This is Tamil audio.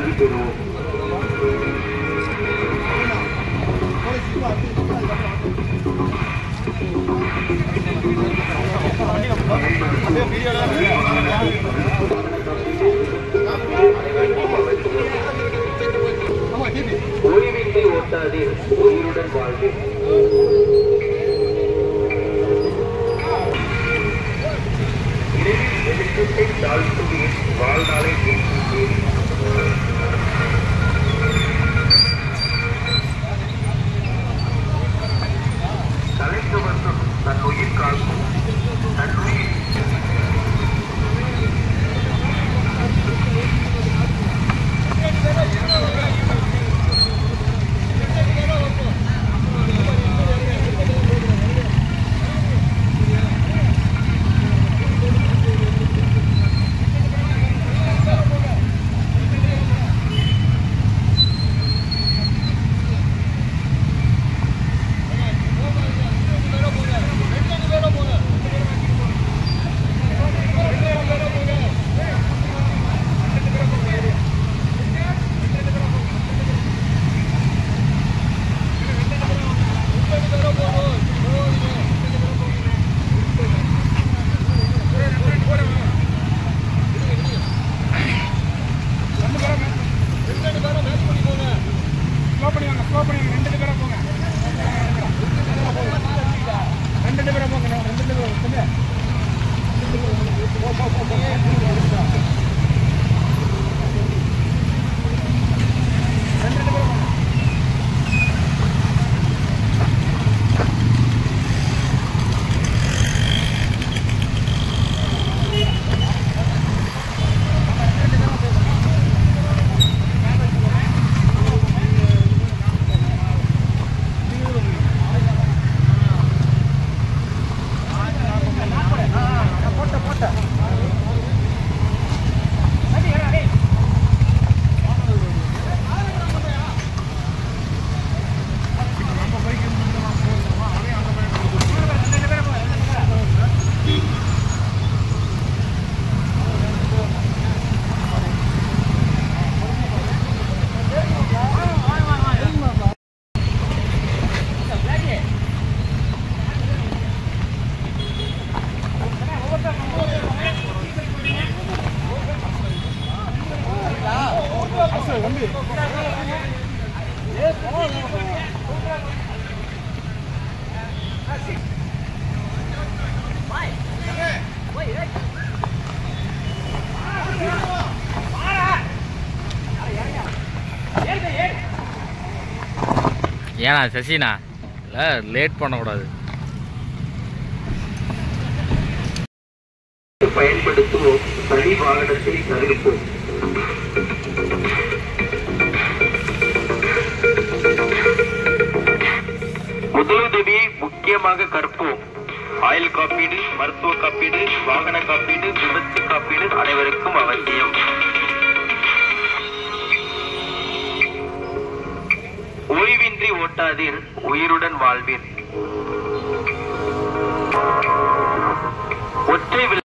தகுதி பெறுவோம் ஓய்வின்றி ஓட்டாதே உயிருடன் வாழ்வே இரவில் வெளிச்சத்தை தாழ்த்துவீர் வாழ்நாளை நீக்குவீர் தலைக்கு வந்தும் தன் உயிர் காக்கும் தன் உயிர் ஸ்லோ பண்ணி வாங்க ஸ்லோ பண்ணி வாங்க ரெண்டு பேரும் போங்க ரெண்டு பேரும் போங்க ரெண்டு பேரும் போங்க போ போ போ போ ரெண்டு பேரும் போங்க போட்ட போட்ட தம்பி ஏண்ணா சசிண்ணா இல்லை லேட் பண்ணக்கூடாது பயன்படுத்துவோம் தனி வாகனத்தை தவிர்ப்போம் முதலுதவியை முக்கியமாக கற்போம் ஆயுள் காப்பீடு மருத்துவ காப்பீடு வாகன காப்பீடு விபத்து காப்பீடு அனைவருக்கும் அவசியம் ஓய்வின்றி ஓட்டாதீர் உயிருடன் வாழ்வீர் ஒற்றை வில்